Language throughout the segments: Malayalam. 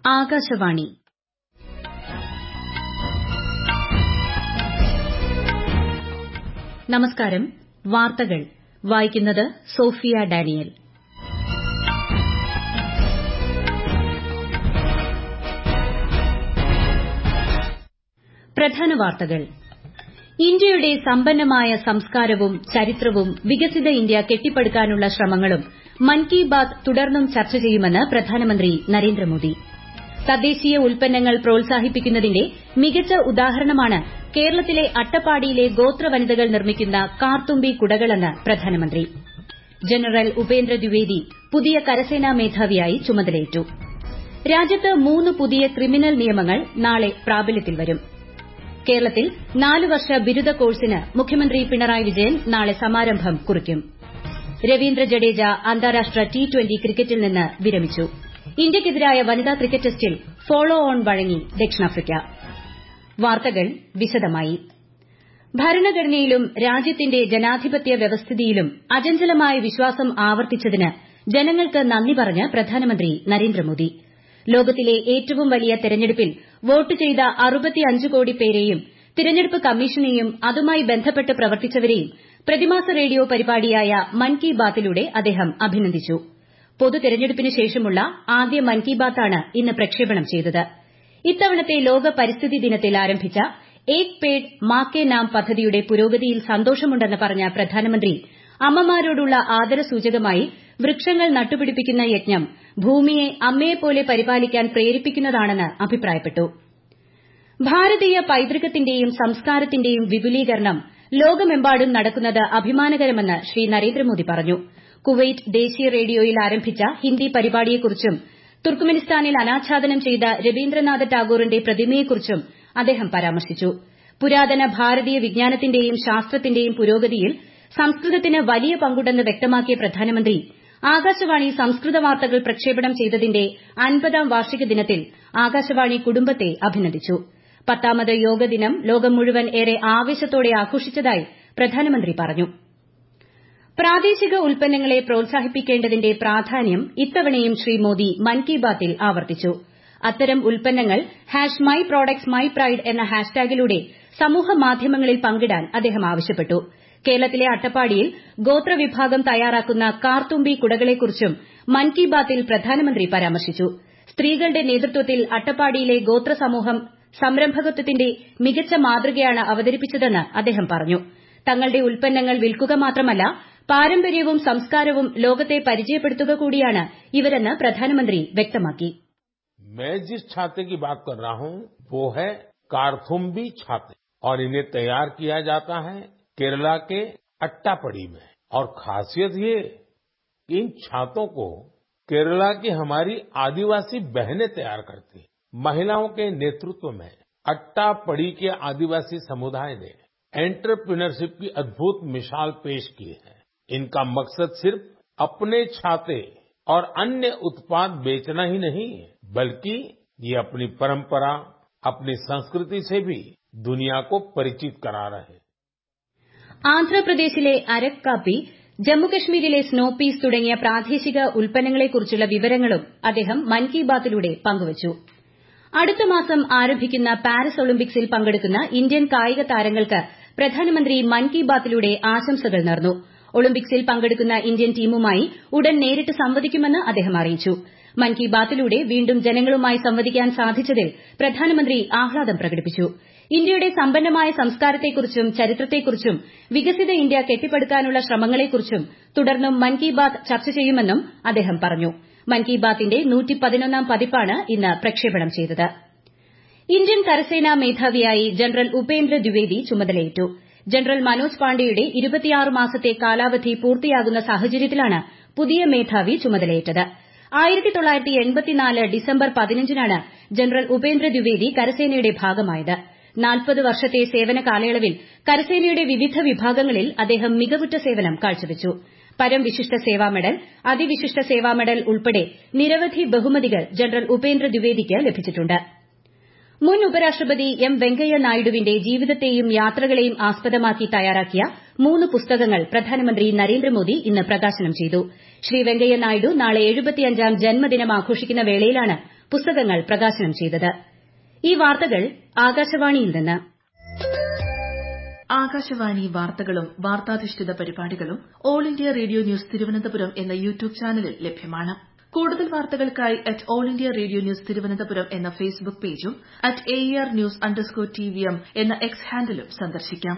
ആകാശവാണി നമസ്കാരം വാർത്തകൾ വായിക്കുന്നത് സോഫിയ ഡാനിയൽ പ്രധാന വാർത്തകൾ ഇന്ത്യയുടെ സമ്പന്നമായ സംസ്കാരവും ചരിത്രവും വികസിത ഇന്ത്യ കെട്ടിപ്പടുക്കാനുള്ള ശ്രമങ്ങളും മൻ കി ബാത് തുടർന്നും ചർച്ച ചെയ്യുമെന്ന് പ്രധാനമന്ത്രി നരേന്ദ്രമോദി തദ്ദേശീയ ഉൽപ്പന്നങ്ങൾ പ്രോത്സാഹിപ്പിക്കുന്നതിന്റെ മികച്ച ഉദാഹരണമാണ് കേരളത്തിലെ അട്ടപ്പാടിയിലെ ഗോത്ര വനിതകൾ നിർമ്മിക്കുന്ന കാർത്തുമ്പി കുടകളെന്ന് പ്രധാനമന്ത്രി ജനറൽ ഉപേന്ദ്ര ദ്വിവേദി പുതിയ കരസേനാ മേധാവിയായി ചുമതലയേറ്റു രാജ്യത്ത് മൂന്ന് പുതിയ ക്രിമിനൽ നിയമങ്ങൾ നാളെ പ്രാബല്യത്തിൽ വരും കേരളത്തിൽ നാല് വർഷ ബിരുദ കോഴ്സിന് മുഖ്യമന്ത്രി പിണറായി വിജയൻ നാളെ സമാരംഭം കുറിക്കും രവീന്ദ്ര ജഡേജ അന്താരാഷ്ട്ര ടി ട്വന്റി ക്രിക്കറ്റിൽ നിന്ന് വിരമിച്ചു ഇന്ത്യയ്ക്കെതിരായ വനിതാ ക്രിക്കറ്റ് ടെസ്റ്റിൽ ഫോളോ ഓൺ വഴങ്ങി ദക്ഷിണാഫ്രിക്ക വാർത്തകൾ വിശദമായി ഭരണഘടനയിലും രാജ്യത്തിന്റെ ജനാധിപത്യ വ്യവസ്ഥിതിയിലും അചഞ്ചലമായ വിശ്വാസം ആവർത്തിച്ചതിന് ജനങ്ങൾക്ക് നന്ദി പറഞ്ഞ് പ്രധാനമന്ത്രി നരേന്ദ്രമോദി ലോകത്തിലെ ഏറ്റവും വലിയ തെരഞ്ഞെടുപ്പിൽ വോട്ട് ചെയ്ത അറുപത്തിയഞ്ച് കോടി പേരെയും തിരഞ്ഞെടുപ്പ് കമ്മീഷനെയും അതുമായി ബന്ധപ്പെട്ട് പ്രവർത്തിച്ചവരെയും പ്രതിമാസ റേഡിയോ പരിപാടിയായ മൻ കി ബാത്തിലൂടെ അദ്ദേഹം അഭിനന്ദിച്ചു പൊതു തെരഞ്ഞെടുപ്പിന് ശേഷമുള്ള ആദ്യ മൻ കി ബാത്താണ് ഇന്ന് പ്രക്ഷേപണം ചെയ്തത് ഇത്തവണത്തെ ലോക പരിസ്ഥിതി ദിനത്തിൽ ആരംഭിച്ച ഏക് പേഡ് മാ കെ നാം പദ്ധതിയുടെ പുരോഗതിയിൽ സന്തോഷമുണ്ടെന്ന് പറഞ്ഞ പ്രധാനമന്ത്രി അമ്മമാരോടുള്ള ആദരസൂചകമായി വൃക്ഷങ്ങൾ നട്ടുപിടിപ്പിക്കുന്ന യജ്ഞം ഭൂമിയെ അമ്മയെപ്പോലെ പരിപാലിക്കാൻ പ്രേരിപ്പിക്കുന്നതാണെന്ന് അഭിപ്രായപ്പെട്ടു ഭാരതീയ പൈതൃകത്തിന്റെയും സംസ്കാരത്തിന്റെയും വിപുലീകരണം ലോകമെമ്പാടും നടക്കുന്നത് അഭിമാനകരമെന്ന് ശ്രീ നരേന്ദ്രമോദി പറഞ്ഞു കുവൈറ്റ് ദേശീയ റേഡിയോയിൽ ആരംഭിച്ച ഹിന്ദി പരിപാടിയെക്കുറിച്ചും തുർക്ക്മെനിസ്ഥാനിൽ അനാച്ഛാദനം ചെയ്ത രവീന്ദ്രനാഥ ടാഗോറിന്റെ പ്രതിമയെക്കുറിച്ചും അദ്ദേഹം പരാമർശിച്ചു പുരാതന ഭാരതീയ വിജ്ഞാനത്തിന്റെയും ശാസ്ത്രത്തിന്റെയും പുരോഗതിയിൽ സംസ്കൃതത്തിന് വലിയ പങ്കുണ്ടെന്ന് വ്യക്തമാക്കിയ പ്രധാനമന്ത്രി ആകാശവാണി സംസ്കൃത വാർത്തകൾ പ്രക്ഷേപണം ചെയ്തതിന്റെ അൻപതാം വാർഷിക ദിനത്തിൽ ആകാശവാണി കുടുംബത്തെ അഭിനന്ദിച്ചു പത്താമത് യോഗ ദിനം ലോകം മുഴുവൻ ഏറെ ആവേശത്തോടെ ആഘോഷിച്ചതായി പ്രധാനമന്ത്രി പറഞ്ഞു പ്രാദേശിക ഉൽപ്പന്നങ്ങളെ പ്രോത്സാഹിപ്പിക്കേണ്ടതിന്റെ പ്രാധാന്യം ഇത്തവണയും ശ്രീ മോദി മൻ കി ബാത്തിൽ ആവർത്തിച്ചു അത്തരം ഉൽപ്പന്നങ്ങൾ hash my products my pride എന്ന ഹാഷ്ടാഗിലൂടെ സമൂഹ മാധ്യമങ്ങളിൽ പങ്കിടാൻ അദ്ദേഹം ആവശ്യപ്പെട്ടു കേരളത്തിലെ അട്ടപ്പാടിയിൽ ഗോത്രവിഭാഗം തയ്യാറാക്കുന്ന കാർത്തുമ്പി കുടകളെക്കുറിച്ചും മൻ കി ബാത്തിൽ പ്രധാനമന്ത്രി പരാമർശിച്ചു സ്ത്രീകളുടെ നേതൃത്വത്തിൽ അട്ടപ്പാടിയിലെ ഗോത്ര സമൂഹം സംരംഭകത്വത്തിന്റെ മികച്ച മാതൃകയാണ് അവതരിപ്പിച്ചതെന്ന് അദ്ദേഹം പറഞ്ഞു തങ്ങളുടെ ഉൽപ്പന്നങ്ങൾ വിൽക്കുക മാത്രമല്ല പാരമ്പര്യവും സംസ്കാരവും ലോകത്തെ പരിചയപ്പെടുത്തുക കൂടിയാണ് ഇവരെന്ന് പ്രധാനമന്ത്രി വ്യക്തമാക്കി मैं जिस छाते की बात कर रहा हूं वो है कारथुम्बी छाते और इन्हें तैयार किया जाता है केरला के अट्टापड़ी में और खासियत ये कि इन छातों को केरला की हमारी आदिवासी बहनें तैयार करती हैं महिलाओं के नेतृत्व में अट्टापड़ी के आदिवासी समुदाय ने एंटरप्रेन्योरशिप की अद्भुत मिसाल पेश की है इनका मकसद सिर्फ अपने छाते और अन्य उत्पाद बेचना ही नहीं बल्कि ये अपनी परंपरा अपनी संस्कृति से भी दुनिया को परिचित करा रहे हैं ആന്ധ്രാപ്രദേശിലെ അരക് കാപ്പി ജമ്മുകശ്മീരിലെ സ്നോ പീസ് തുടങ്ങിയ പ്രാദേശിക ഉൽപ്പന്നങ്ങളെക്കുറിച്ചുള്ള വിവരങ്ങളും അദ്ദേഹം മൻ കി ബാത്തിലൂടെ പങ്കുവച്ചു അടുത്ത മാസം ആരംഭിക്കുന്ന പാരീസ് ഒളിമ്പിക്സിൽ പങ്കെടുക്കുന്ന ഇന്ത്യൻ കായിക താരങ്ങൾക്ക് പ്രധാനമന്ത്രി മൻ കി ബാത്തിലൂടെ ആശംസകൾ നേർന്നു ഒളിമ്പിക്സിൽ പങ്കെടുക്കുന്ന ഇന്ത്യൻ ടീമുമായി ഉടൻ നേരിട്ട് സംവദിക്കുമെന്ന് അദ്ദേഹം അറിയിച്ചു മൻ കി ബാത്തിലൂടെ വീണ്ടും ജനങ്ങളുമായി സംവദിക്കാൻ സാധിച്ചതിൽ പ്രധാനമന്ത്രി ആഹ്ലാദം പ്രകടിപ്പിച്ചു ഇന്ത്യയുടെ സമ്പന്നമായ സംസ്കാരത്തെക്കുറിച്ചും ചരിത്രത്തെക്കുറിച്ചും വികസിത ഇന്ത്യ കെട്ടിപ്പടുക്കാനുള്ള ശ്രമങ്ങളെക്കുറിച്ചും തുടർന്നും മൻ കി ബാത് ചർച്ച ചെയ്യുമെന്നും അദ്ദേഹം പറഞ്ഞു മൻ കി ബാത്തിന്റെ നൂറ്റിപ്പതിനൊന്നാം പതിപ്പാണ് ഇന്ന് പ്രക്ഷേപണം ചെയ്തത് ഇന്ത്യൻ കരസേനാ മേധാവിയായി ജനറൽ ഉപേന്ദ്ര ദ്വിവേദി ചുമതലയേറ്റു ജനറൽ മനോജ് പാണ്ഡെയുടെ ഇരുപത്തിയാറ് മാസത്തെ കാലാവധി പൂർത്തിയാകുന്ന സാഹചര്യത്തിലാണ് പുതിയ മേധാവി ചുമതലയേറ്റത് ഡിസംബർ പതിനഞ്ചിനാണ് ജനറൽ ഉപേന്ദ്ര ദ്വിവേദി കരസേനയുടെ ഭാഗമായത് നാൽപ്പത് വർഷത്തെ സേവന കാലയളവിൽ കരസേനയുടെ വിവിധ വിഭാഗങ്ങളിൽ അദ്ദേഹം മികവുറ്റ സേവനം കാഴ്ചവച്ചു പരംവിശിഷ്ട സേവാ മെഡൽ അതിവിശിഷ്ട സേവാ മെഡൽ ഉൾപ്പെടെ നിരവധി ബഹുമതികൾ ജനറൽ ഉപേന്ദ്ര ദ്വിവേദിക്ക് ലഭിച്ചിട്ടുണ്ട് മുൻ ഉപരാഷ്ട്രപതി എം വെങ്കയ്യ നായിഡുവിന്റെ ജീവിതത്തെയും യാത്രകളെയും ആസ്പദമാക്കി തയ്യാറാക്കിയ മൂന്ന് പുസ്തകങ്ങൾ പ്രധാനമന്ത്രി നരേന്ദ്രമോദി ഇന്ന് പ്രകാശനം ചെയ്തു ശ്രീ വെങ്കയ്യ നായിഡു നാളെ എഴുപത്തിയഞ്ചാം ജന്മദിനം ആഘോഷിക്കുന്ന വേളയിലാണ് പുസ്തകങ്ങൾ പ്രകാശനം ചെയ്തത് ഈ വാർത്തകൾ ആകാശവാണിയിൽ നിന്ന് ആകാശവാണി വാർത്തകളും വാർത്താധിഷ്ഠിത പരിപാടികളും all India radio news Thiruvananthapuram എന്ന യൂട്യൂബ് ചാനലിൽ ലഭ്യമാണ് കൂടുതൽ വാർത്തകൾക്കായി at all India radio news Thiruvananthapuram എന്ന ഫേസ്ബുക്ക് പേജും at A R news underscore T V M എന്ന എക്സ് ഹാൻഡിലും സന്ദർശിക്കാം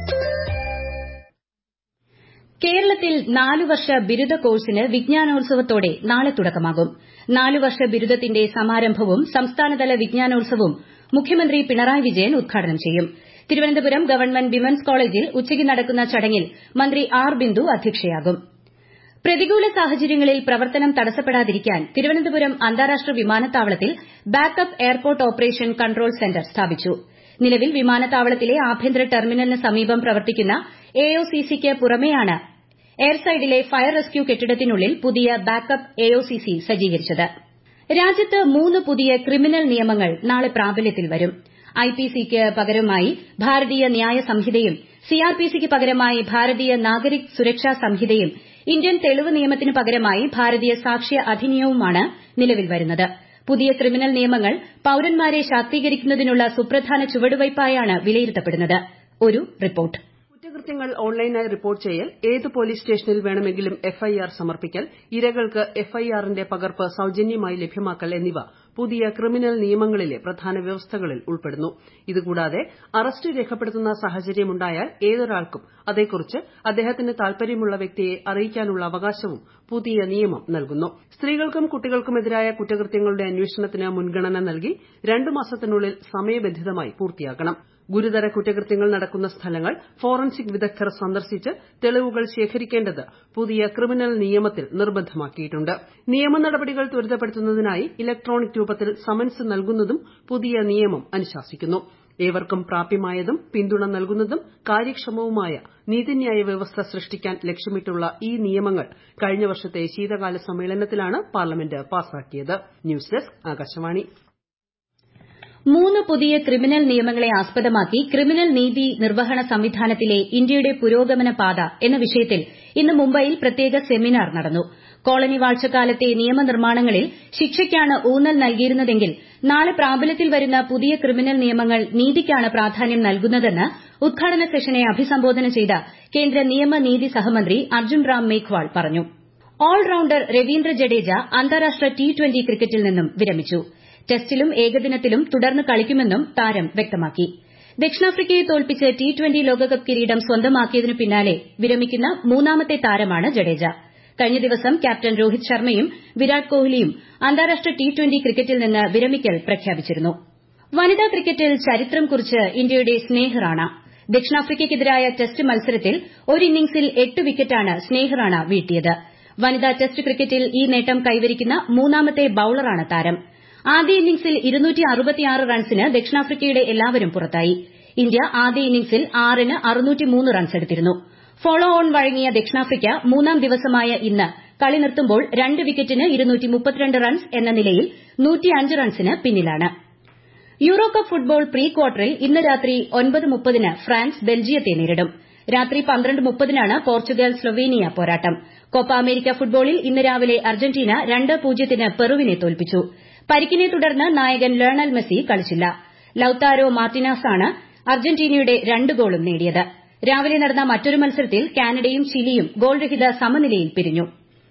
കേരളത്തിൽ നാലുവർഷ ബിരുദ കോഴ്സിന് വിജ്ഞാനോത്സവത്തോടെ നാളെ തുടക്കമാകും നാലുവർഷ ബിരുദത്തിന്റെ സമാരംഭവും സംസ്ഥാനതല വിജ്ഞാനോത്സവവും മുഖ്യമന്ത്രി പിണറായി വിജയൻ ഉദ്ഘാടനം ചെയ്യും തിരുവനന്തപുരം ഗവൺമെന്റ് വിമൻസ് കോളേജിൽ ഉച്ചയ്ക്ക് നടക്കുന്ന ചടങ്ങിൽ മന്ത്രി ആർ ബിന്ദു അധ്യക്ഷയാകും പ്രതികൂല സാഹചര്യങ്ങളിൽ പ്രവർത്തനം തടസ്സപ്പെടാതിരിക്കാൻ തിരുവനന്തപുരം അന്താരാഷ്ട്ര വിമാനത്താവളത്തിൽ backup airport operation control centre സ്ഥാപിച്ചു നിലവിൽ വിമാനത്താവളത്തിലെ ആഭ്യന്തര ടെർമിനലിന് സമീപം പ്രവർത്തിക്കുന്ന എഒസിസിക്ക് പുറമെയാണ് എയർസൈഡിലെ ഫയർ റെസ്ക്യൂ കെട്ടിടത്തിനുള്ളിൽ പുതിയ ബാക്കപ്പ് എഒസിസി സജ്ജീകരിച്ചത് രാജ്യത്ത് മൂന്ന് പുതിയ ക്രിമിനൽ നിയമങ്ങൾ നാളെ പ്രാബല്യത്തിൽ വരും ഐപിസിക്ക് പകരമായി ഭാരതീയ ന്യായ സംഹിതയും സിആർപിസിക്ക് പകരമായി ഭാരതീയ നാഗരിക് സുരക്ഷാ സംഹിതയും ഇന്ത്യൻ തെളിവ് നിയമത്തിന് പകരമായി ഭാരതീയ സാക്ഷ്യ അധിനിയമവുമാണ് നിലവിൽ വരുന്നത് പുതിയ ക്രിമിനൽ നിയമങ്ങൾ പൌരന്മാരെ ശാക്തീകരിക്കുന്നതിനുള്ള സുപ്രധാന ചുവടുവയ്പായാണ് വിലയിരുത്തപ്പെടുന്നത് ഒരു റിപ്പോർട്ട് കുറ്റകൃത്യങ്ങൾ ഓൺലൈനായി റിപ്പോർട്ട് ചെയ്യൽ ഏത് പോലീസ് സ്റ്റേഷനിൽ വേണമെങ്കിലും എഫ്ഐആർ സമർപ്പിക്കൽ ഇരകൾക്ക് എഫ്ഐആറിന്റെ പകർപ്പ് സൌജന്യമായി ലഭ്യമാക്കൽ എന്നിവ പുതിയ ക്രിമിനൽ നിയമങ്ങളിലെ പ്രധാന വ്യവസ്ഥകളിൽ ഉൾപ്പെടുന്നു ഇതുകൂടാതെ അറസ്റ്റ് രേഖപ്പെടുത്തുന്ന സാഹചര്യമുണ്ടായാൽ ഏതൊരാൾക്കും അതേക്കുറിച്ച് അദ്ദേഹത്തിന് താൽപര്യമുള്ള വ്യക്തിയെ അറിയിക്കാനുള്ള അവകാശവും പുതിയ നിയമം നൽകുന്നു സ്ത്രീകൾക്കും കുട്ടികൾക്കുമെതിരായ കുറ്റകൃത്യങ്ങളുടെ അന്വേഷണത്തിന് മുൻഗണന നൽകി രണ്ടു മാസത്തിനുള്ളിൽ സമയബന്ധിതമായി പൂർത്തിയാക്കണം ഗുരുതര കുറ്റകൃത്യങ്ങൾ നടക്കുന്ന സ്ഥലങ്ങൾ ഫോറൻസിക് വിദഗ്ധർ സന്ദർശിച്ച് തെളിവുകൾ ശേഖരിക്കേണ്ടത് പുതിയ ക്രിമിനൽ നിയമത്തിൽ നിർബന്ധമാക്കിയിട്ടുണ്ട് നിയമ നടപടികൾ ത്വരിതപ്പെടുത്തുന്നതിനായി ഇലക്ട്രോണിക് രൂപത്തിൽ സമൻസ് നൽകുന്നതും പുതിയ നിയമം അനുശാസിക്കുന്നു ഏവർക്കും പ്രാപ്യമായതും പിന്തുണ നൽകുന്നതും കാര്യക്ഷമവുമായ നീതിന്യായ വ്യവസ്ഥ സൃഷ്ടിക്കാൻ ലക്ഷ്യമിട്ടുള്ള ഈ നിയമങ്ങൾ കഴിഞ്ഞ വർഷത്തെ ശീതകാല സമ്മേളനത്തിലാണ് പാർലമെന്റ് പാസാക്കിയത് ന്യൂസ് ഡെസ്ക് ആകാശവാണി മൂന്ന് പുതിയ ക്രിമിനൽ നിയമങ്ങളെ ആസ്പദമാക്കി ക്രിമിനൽ നീതി നിർവഹണ സംവിധാനത്തിലെ ഇന്ത്യയുടെ പുരോഗമന പാത എന്ന വിഷയത്തിൽ ഇന്ന് മുംബൈയിൽ പ്രത്യേക സെമിനാർ നടന്നു കോളനി വാഴ്ചക്കാലത്തെ നിയമനിർമ്മാണങ്ങളിൽ ശിക്ഷയ്ക്കാണ് ഊന്നൽ നൽകിയിരുന്നതെങ്കിൽ നാളെ പ്രാബല്യത്തിൽ വരുന്ന പുതിയ ക്രിമിനൽ നിയമങ്ങൾ നീതിക്കാണ് പ്രാധാന്യം നൽകുന്നതെന്ന് ഉദ്ഘാടന സെഷനെ അഭിസംബോധന ചെയ്ത കേന്ദ്ര നിയമ നീതി സഹമന്ത്രി അർജുൻ റാം മേഘ്വാൾ പറഞ്ഞു ഓൾറൌണ്ടർ രവീന്ദ്ര ജഡേജ അന്താരാഷ്ട്ര ടി ട്വന്റി ക്രിക്കറ്റിൽ നിന്നും വിരമിച്ചു ടെസ്റ്റിലും ഏകദിനത്തിലും തുടർന്ന് കളിക്കുമെന്നും താരം വ്യക്തമാക്കി ദക്ഷിണാഫ്രിക്കയെ തോൽപ്പിച്ച് ടി ട്വന്റി ലോകകപ്പ് കിരീടം സ്വന്തമാക്കിയതിനു പിന്നാലെ വിരമിക്കുന്ന മൂന്നാമത്തെ താരമാണ് ജഡേജ കഴിഞ്ഞ ദിവസം ക്യാപ്റ്റൻ രോഹിത് ശർമ്മയും വിരാട് കോഹ്ലിയും അന്താരാഷ്ട്ര ടി ട്വന്റി ക്രിക്കറ്റിൽ നിന്ന് വിരമിക്കൽ പ്രഖ്യാപിച്ചിരുന്നു വനിതാ ക്രിക്കറ്റിൽ ചരിത്രം കുറിച്ച് ഇന്ത്യയുടെ സ്നേഹ് റാണ ദക്ഷിണാഫ്രിക്കയ്ക്കെതിരായ ടെസ്റ്റ് മത്സരത്തിൽ ഒരു ഇന്നിംഗ്സിൽ എട്ട് വിക്കറ്റാണ് സ്നേഹ് റാണ വീഴ്ത്തിയത് വനിതാ ടെസ്റ്റ് ക്രിക്കറ്റിൽ ഈ നേട്ടം കൈവരിക്കുന്ന മൂന്നാമത്തെ ബൌളറാണ് താരം ആദ്യ ഇന്നിംഗ്സിൽ റൺസിന് ദക്ഷിണാഫ്രിക്കയുടെ എല്ലാവരും പുറത്തായി ഇന്ത്യ ആദ്യ ഇന്നിംഗ്സിൽ ആറിന് റൺസ് എടുത്തിരുന്നു ഫോളോ ഓൺ വഴങ്ങിയ ദക്ഷിണാഫ്രിക്ക മൂന്നാം ദിവസമായ ഇന്ന് കളി നിർത്തുമ്പോൾ രണ്ട് വിക്കറ്റിന് റൺസ് എന്ന നിലയിൽ റൺസിന് പിന്നിലാണ് യൂറോകപ്പ് ഫുട്ബോൾ പ്രീ ക്വാർട്ടറിൽ ഇന്ന് രാത്രി ഒൻപത് മുപ്പതിന് ഫ്രാൻസ് ബെൽജിയത്തെ നേരിടും രാത്രി പന്ത്രണ്ട് മുപ്പതിനാണ് പോർച്ചുഗൽ സ്ലൊവേനിയ പോരാട്ടം കോപ്പ അമേരിക്ക ഫുട്ബോളിൽ ഇന്ന് രാവിലെ അർജന്റീന രണ്ട് പൂജ്യത്തിന് പെറുവിനെ തോൽപ്പിച്ചു പരിക്കിനെ തുടർന്ന് നായകൻ ലയണൽ മെസ്സി കളിച്ചില്ല ലൌതാരോ മാർട്ടിനാസാണ് അർജന്റീനയുടെ രണ്ട് ഗോളും നേടിയത് രാവിലെ നടന്ന മറ്റൊരു മത്സരത്തിൽ കാനഡയും ചിലിയും ഗോൾരഹിത സമനിലയിൽ പിരിഞ്ഞു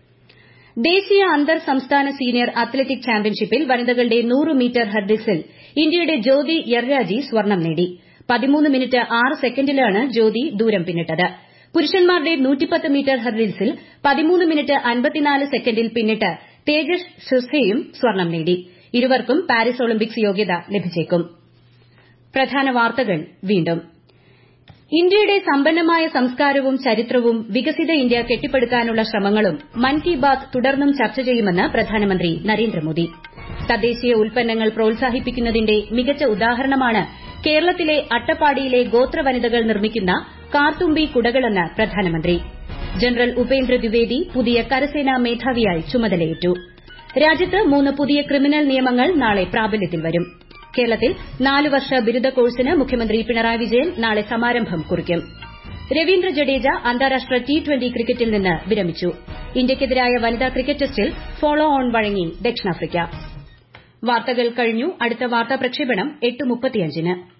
ദേശീയ അന്തർ സംസ്ഥാന സീനിയർ അത്ലറ്റിക് ചാമ്പ്യൻഷിപ്പിൽ വനിതകളുടെ നൂറ് മീറ്റർ ഹർഡിൽസിൽ ഇന്ത്യയുടെ ജ്യോതി യർരാജി സ്വർണം നേടി പതിമൂന്ന് മിനിറ്റ് ആറ് സെക്കൻഡിലാണ് ജ്യോതി ദൂരം പിന്നിട്ടത് പുരുഷന്മാരുടെ നൂറ്റിപ്പത്ത് മീറ്റർ ഹർഡിൽസിൽ പതിമൂന്ന് മിനിറ്റ് അൻപത്തിനാല് സെക്കൻഡിൽ പിന്നിട്ട് തേജസ് ഷിർസയും സ്വർണം നേടി ഇരുവർക്കും പാരീസ് ഒളിമ്പിക്സ് യോഗ്യത ലഭിച്ചേക്കും പ്രധാന വാർത്തകൾ വീണ്ടും ഇന്ത്യയുടെ സമ്പന്നമായ സംസ്കാരവും ചരിത്രവും വികസിത ഇന്ത്യ കെട്ടിപ്പടുക്കാനുള്ള ശ്രമങ്ങളും മൻ കി ബാത് തുടർന്നും ചർച്ച ചെയ്യുമെന്ന് പ്രധാനമന്ത്രി നരേന്ദ്രമോദി തദ്ദേശീയ ഉൽപ്പന്നങ്ങൾ പ്രോത്സാഹിപ്പിക്കുന്നതിന്റെ മികച്ച ഉദാഹരണമാണ് കേരളത്തിലെ അട്ടപ്പാടിയിലെ ഗോത്ര വനിതകൾ നിർമ്മിക്കുന്ന കാർത്തുമ്പി കുടകളെന്ന് പ്രധാനമന്ത്രി ജനറൽ ഉപേന്ദ്ര ദ്വിവേദി പുതിയ കരസേനാ മേധാവിയായി ചുമതലയേറ്റു രാജ്യത്ത് മൂന്ന് പുതിയ ക്രിമിനൽ നിയമങ്ങൾ നാളെ പ്രാബല്യത്തിൽ വരും കേരളത്തിൽ നാല് വർഷ ബിരുദ കോഴ്സിന് മുഖ്യമന്ത്രി പിണറായി വിജയൻ നാളെ സമാരംഭം കുറിക്കും രവീന്ദ്ര ജഡേജ അന്താരാഷ്ട്ര ടി ട്വന്റി ക്രിക്കറ്റിൽ നിന്ന് വിരമിച്ചു ഇന്ത്യയ്ക്കെതിരായ വനിതാ ക്രിക്കറ്റ് ടെസ്റ്റിൽ ഫോളോ ഓൺ വഴങ്ങി ദക്ഷിണാഫ്രിക്ക വാർത്തകൾ കഴിഞ്ഞു അടുത്ത വാർത്താ പ്രക്ഷേപണം എട്ട് മുപ്പത്തിയഞ്ചിന്